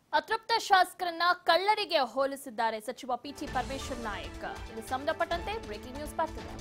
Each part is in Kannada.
ಅತೃಪ್ತ ಶಾಸಕರನ್ನ ಕಳ್ಳರಿಗೆ ಹೋಲಿಸಿದ್ದಾರೆ ಸಚಿವ ಪಿಟಿ ಪರಮೇಶ್ವರ್ ನಾಯಕ್ ಇದು ಸಂಬಂಧಪಟ್ಟಂತೆ ಬ್ರೇಕಿಂಗ್ ನ್ಯೂಸ್ ಬರ್ತಿದೆ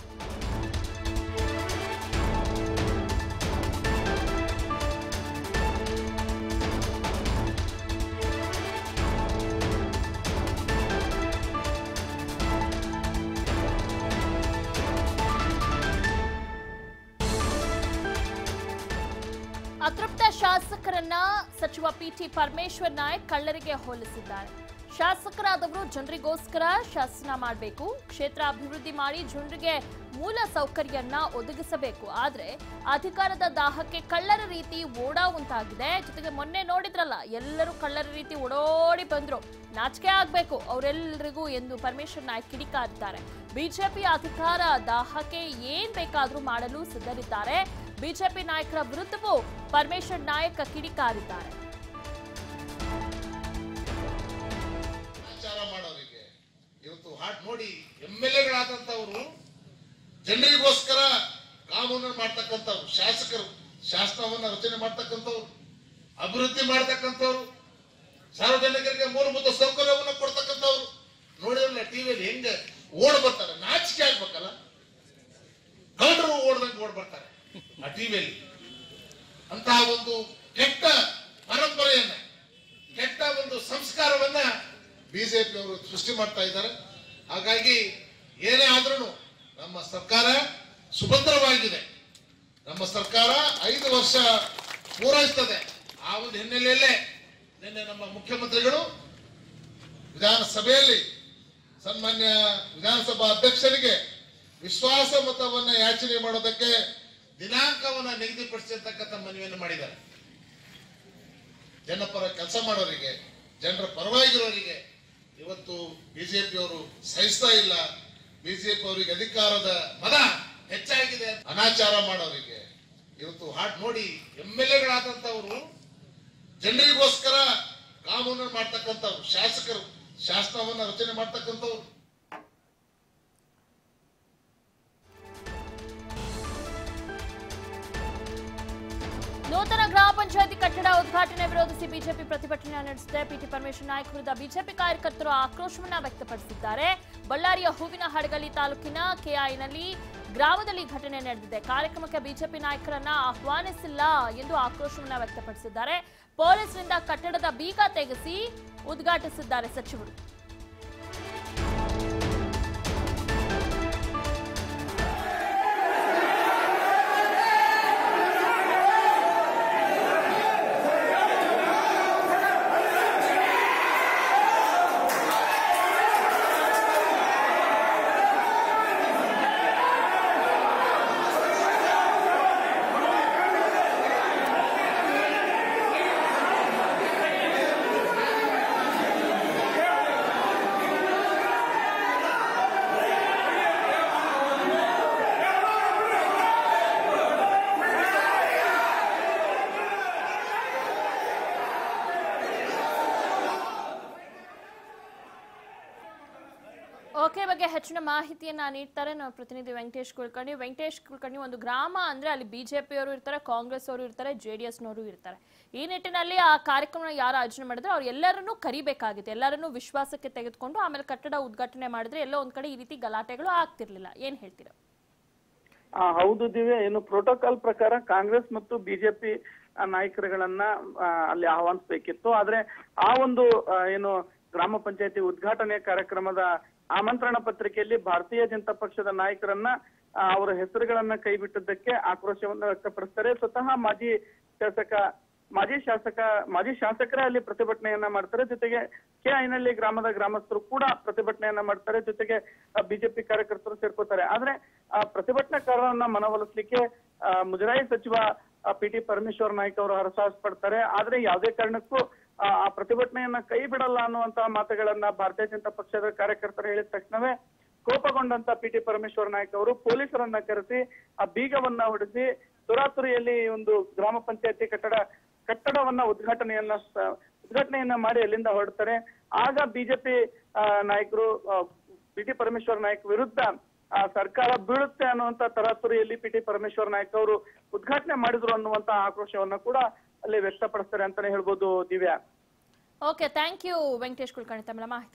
ಅತೃಪ್ತ ಶಾಸಕರನ್ನ ಸಚಿವ ಪಿಟಿ ಪರಮೇಶ್ವರ್ ನಾಯಕ್ ಕಳ್ಳರಿಗೆ ಹೋಲಿಸಿದ್ದಾರೆ ಶಾಸಕರಾದವರು ಜನರಿಗೋಸ್ಕರ ಶಾಸನ ಮಾಡಬೇಕು ಕ್ಷೇತ್ರ ಅಭಿವೃದ್ಧಿ ಮಾಡಿ ಜನರಿಗೆ ಮೂಲ ಸೌಕರ್ಯನ್ನ ಒದಗಿಸಬೇಕು ಆದ್ರೆ ಅಧಿಕಾರದ ದಾಹಕ್ಕೆ ಕಳ್ಳರ ರೀತಿ ಓಡಾವಂತಾಗಿದೆ ಜೊತೆಗೆ ಮೊನ್ನೆ ನೋಡಿದ್ರಲ್ಲ ಎಲ್ಲರೂ ಕಳ್ಳರ ರೀತಿ ಓಡೋಡಿ ಬಂದ್ರು ನಾಚಿಕೆ ಆಗ್ಬೇಕು ಅವರೆಲ್ಲರಿಗೂ ಎಂದು ಪರಮೇಶ್ವರ್ ನಾಯಕ್ ಕಿಡಿಕಾರಿದ್ದಾರೆ ಬಿಜೆಪಿ ಅಧಿಕಾರ ದಾಹಕ್ಕೆ ಏನ್ ಬೇಕಾದ್ರೂ ಮಾಡಲು ಸಿದ್ಧರಿದ್ದಾರೆ ಬಿಜೆಪಿ ನಾಯಕರ ವಿರುದ್ಧವೂ ಪರಮೇಶ್ವರ್ ನಾಯಕ್ ಕಿಡಿಕಾರಿದ್ದಾರೆ ಪ್ರಚಾರ ಮಾಡೋರಿಗೆ ಇವತ್ತು ಹಾಟ್ ನೋಡಿ ಎಂ ಎಲ್ ಎಗಳಾದಂತವರು ಜನರಿಗೋಸ್ಕರ ಕಾನೂನು ಮಾಡ್ತಕ್ಕಂಥವ್ರು ಶಾಸಕರು ಶಾಸನವನ್ನ ರಚನೆ ಮಾಡ್ತಕ್ಕಂಥವ್ರು ಅಭಿವೃದ್ಧಿ ಮಾಡ್ತಕ್ಕಂಥವ್ರು ಸಾರ್ವಜನಿಕರಿಗೆ ಮೂಲಭೂತ ಸೌಕರ್ಯವನ್ನು ಕೊಡ್ತಕ್ಕಂಥವ್ರು ನೋಡಿರಲ್ಲ ಟಿವಿಯಲ್ಲಿ ಹೆಂಗೆ ಓಡ್ ಬರ್ತಾರೆ ನಾಚಿಕೆ ಆಗ್ಬೇಕಲ್ಲ ಕಳ್ಳರು ಓಡ್ದಂಗೆ ಓಡ್ ಬರ್ತಾರೆ ಆ ಟಿವಿಯಲ್ಲಿ ಅಂತಹ ಒಂದು ಕೆಟ್ಟ ಪರಂಪರೆಯನ್ನ ಕೆಟ್ಟ ಒಂದು ಸಂಸ್ಕಾರವನ್ನ ಬಿಜೆಪಿ ಅವರು ಸೃಷ್ಟಿ ಮಾಡ್ತಾ ಇದ್ದಾರೆ ಹಾಗಾಗಿ ಏನೇ ಆದ್ರೂ ನಮ್ಮ ಸರ್ಕಾರ ಸುಭದ್ರವಾಗಿದೆ ನಮ್ಮ ಸರ್ಕಾರ ಐದು ವರ್ಷ ಪೂರೈಸ್ತದೆ ಆ ಒಂದು ಹಿನ್ನೆಲೆಯಲ್ಲೇ ನಿನ್ನೆ ನಮ್ಮ ಮುಖ್ಯಮಂತ್ರಿಗಳು ವಿಧಾನಸಭೆಯಲ್ಲಿ ಸನ್ಮಾನ್ಯ ವಿಧಾನಸಭಾ ಅಧ್ಯಕ್ಷರಿಗೆ ವಿಶ್ವಾಸ ಮತವನ್ನ ಯಾಚನೆ ಮಾಡೋದಕ್ಕೆ ದಿನಾಂಕವನ್ನ ನಿಗದಿಪಡಿಸಿರ್ತಕ್ಕಂಥ ಮನವಿಯನ್ನು ಮಾಡಿದ್ದಾರೆ ಜನಪರ ಕೆಲಸ ಮಾಡೋರಿಗೆ ಜನರ ಪರವಾಗಿರೋರಿಗೆ ಇವತ್ತು ಬಿಜೆಪಿ ಅವರು ಸಹಿಸ್ತಾ ಇಲ್ಲ ಬಿಜೆಪಿ ಅವರಿಗೆ ಅಧಿಕಾರದ ಮದ ಹೆಚ್ಚಾಗಿದೆ ಅನಾಚಾರ ಮಾಡೋರಿಗೆ ಇವತ್ತು ಹಾಟ್ ನೋಡಿ ಎಂ ಎಲ್ ಎಗಳಾದಂತವರು ಜನರಿಗೋಸ್ಕರ ಕಾನೂನು ಮಾಡ್ತಕ್ಕಂಥವ್ರು ಶಾಸಕರು ಶಾಸನವನ್ನ ರಚನೆ ಮಾಡ್ತಕ್ಕಂಥವ್ರು ನೂತನ ಗ್ರಾಮ ಪಂಚಾಯತಿ ಕಟ್ಟಡ ಉದ್ಘಾಟನೆ ವಿರೋಧಿಸಿ ಬಿಜೆಪಿ ಪ್ರತಿಭಟನೆ ನಡೆಸಿದೆ ಪಿಟಿ ಪರಮೇಶ್ವರ್ ನಾಯಕ್ ವಿರುದ್ಧ ಬಿಜೆಪಿ ಕಾರ್ಯಕರ್ತರು ಆಕ್ರೋಶವನ್ನ ವ್ಯಕ್ತಪಡಿಸಿದ್ದಾರೆ ಬಳ್ಳಾರಿಯ ಹೂವಿನ ಹಡಗಲಿ ತಾಲೂಕಿನ ಕೆಐನಲ್ಲಿ ಗ್ರಾಮದಲ್ಲಿ ಘಟನೆ ನಡೆದಿದೆ ಕಾರ್ಯಕ್ರಮಕ್ಕೆ ಬಿಜೆಪಿ ನಾಯಕರನ್ನ ಆಹ್ವಾನಿಸಿಲ್ಲ ಎಂದು ಆಕ್ರೋಶವನ್ನ ವ್ಯಕ್ತಪಡಿಸಿದ್ದಾರೆ ಪೊಲೀಸರಿಂದ ಕಟ್ಟಡದ ಬೀಗ ತೆಗೆಸಿ ಉದ್ಘಾಟಿಸಿದ್ದಾರೆ ಸಚಿವರು ಓಕೆ ಬಗ್ಗೆ ಹೆಚ್ಚಿನ ಮಾಹಿತಿಯನ್ನ ನೀಡ್ತಾರೆ ನಮ್ಮ ಪ್ರತಿನಿಧಿ ವೆಂಕಟೇಶ್ ಕುಲಕರ್ಣಿ ವೆಂಕಟೇಶ್ ಕುಲಕರ್ಣಿ ಒಂದು ಗ್ರಾಮ ಅಂದ್ರೆ ಅಲ್ಲಿ ಬಿಜೆಪಿ ಅವರು ಇರ್ತಾರೆ ಕಾಂಗ್ರೆಸ್ ಅವರು ಇರ್ತಾರೆ ಜೆ ಡಿ ಎಸ್ನವರು ಇರ್ತಾರೆ ಈ ನಿಟ್ಟಿನಲ್ಲಿ ಆ ಕಾರ್ಯಕ್ರಮ ಯಾರು ಆಯೋಜನೆ ಮಾಡಿದ್ರೆ ಅವ್ರು ಎಲ್ಲರನ್ನೂ ಕರಿಬೇಕಾಗಿತ್ತು ಎಲ್ಲರನ್ನೂ ವಿಶ್ವಾಸಕ್ಕೆ ತೆಗೆದುಕೊಂಡು ಆಮೇಲೆ ಕಟ್ಟಡ ಉದ್ಘಾಟನೆ ಮಾಡಿದ್ರೆ ಎಲ್ಲೋ ಒಂದ್ ಕಡೆ ಈ ರೀತಿ ಗಲಾಟೆಗಳು ಆಗ್ತಿರ್ಲಿಲ್ಲ ಏನ್ ಹೇಳ್ತೀರಾ ಆ, ಹೌದು ದಿವ್ಯ ಏನು ಪ್ರೋಟೋಕಾಲ್ ಪ್ರಕಾರ ಕಾಂಗ್ರೆಸ್ ಮತ್ತು ಬಿಜೆಪಿ ನಾಯಕರುಗಳನ್ನ ಆ, ಅಲ್ಲಿ ಆಹ್ವಾನಿಸಬೇಕಿತ್ತು ಆದ್ರೆ ಆ ಒಂದು ಆ, ಏನು ಗ್ರಾಮ ಪಂಚಾಯತಿ ಉದ್ಘಾಟನೆ ಕಾರ್ಯಕ್ರಮದ ಆಮಂತ್ರಣ ಪತ್ರಿಕೆಯಲ್ಲಿ ಭಾರತೀಯ ಜನತಾ ಪಕ್ಷದ ನಾಯಕರನ್ನ ಆ, ಅವರ ಹೆಸರುಗಳನ್ನ ಕೈಬಿಟ್ಟಿದ್ದಕ್ಕೆ ಆಕ್ರೋಶವನ್ನ ವ್ಯಕ್ತಪಡಿಸ್ತಾರೆ ಸ್ವತಃ ಮಾಜಿ ಶಾಸಕ ಮಾಜಿ ಶಾಸಕ ಮಾಜಿ ಶಾಸಕರೇ ಅಲ್ಲಿ ಪ್ರತಿಭಟನೆಯನ್ನ ಮಾಡ್ತಾರೆ ಜೊತೆಗೆ ಕೆ ಐನಲ್ಲಿ ಗ್ರಾಮದ ಗ್ರಾಮಸ್ಥರು ಕೂಡ ಪ್ರತಿಭಟನೆಯನ್ನ ಮಾಡ್ತಾರೆ ಜೊತೆಗೆ ಬಿಜೆಪಿ ಕಾರ್ಯಕರ್ತರು ಸೇರ್ಕೋತಾರೆ ಆದ್ರೆ ಆ ಪ್ರತಿಭಟನಾಕಾರರನ್ನ ಮನವೊಲಿಸ್ಲಿಕ್ಕೆ ಆ, ಮುಜರಾಯಿ ಸಚಿವ ಪಿ ಟಿ ಪರಮೇಶ್ವರ್ ನಾಯ್ಕ ಅವರು ಹರಸಾಹಸ ಪಡ್ತಾರೆ ಆದ್ರೆ ಯಾವುದೇ ಕಾರಣಕ್ಕೂ ಆ ಆ ಪ್ರತಿಭಟನೆಯನ್ನ ಕೈ ಬಿಡಲ್ಲ ಅನ್ನುವಂತಹ ಮಾತುಗಳನ್ನ ಭಾರತೀಯ ಜನತಾ ಪಕ್ಷದ ಕಾರ್ಯಕರ್ತರು ಹೇಳಿದ ತಕ್ಷಣವೇ ಕೋಪಗೊಂಡಂತ ಪಿ ಟಿ ಪರಮೇಶ್ವರ್ ನಾಯ್ಕ ಅವರು ಪೊಲೀಸರನ್ನ ಕರೆಸಿ ಆ ಬೀಗವನ್ನ ಹೊಡೆಸಿ ತುರಾತುರಿಯಲ್ಲಿ ಈ ಒಂದು ಗ್ರಾಮ ಪಂಚಾಯತಿ ಕಟ್ಟಡ ಕಟ್ಟಡವನ್ನ ಉದ್ಘಾಟನೆಯನ್ನ ಸ- ಉದ್ಘಾಟನೆಯನ್ನ ಮಾಡಿ ಅಲ್ಲಿಂದ ಹೊರಡ್ತಾರೆ ಆಗ ಬಿಜೆಪಿ ನಾಯಕರು ಪಿ ಟಿ ಪರಮೇಶ್ವರ್ ನಾಯ್ಕ ವಿರುದ್ಧ ಆ, ಸರ್ಕಾರ ಬೀಳುತ್ತೆ ಅನ್ನುವಂತ ತರಾತುರಿಯಲ್ಲಿ ಪಿ ಟಿ ಪರಮೇಶ್ವರ್ ನಾಯ್ಕ ಅವರು ಉದ್ಘಾಟನೆ ಮಾಡಿದ್ರು ಅನ್ನುವಂತ ಆಕ್ರೋಶವನ್ನ ಕೂಡ ಅಲ್ಲಿ ವ್ಯಕ್ತಪಡಿಸ್ತಾರೆ ಅಂತಾನೆ ಹೇಳ್ಬೋದು Divya okay thank you Venkatesh Kulkarni ತಮ್ಮ ಮಾಹಿತಿ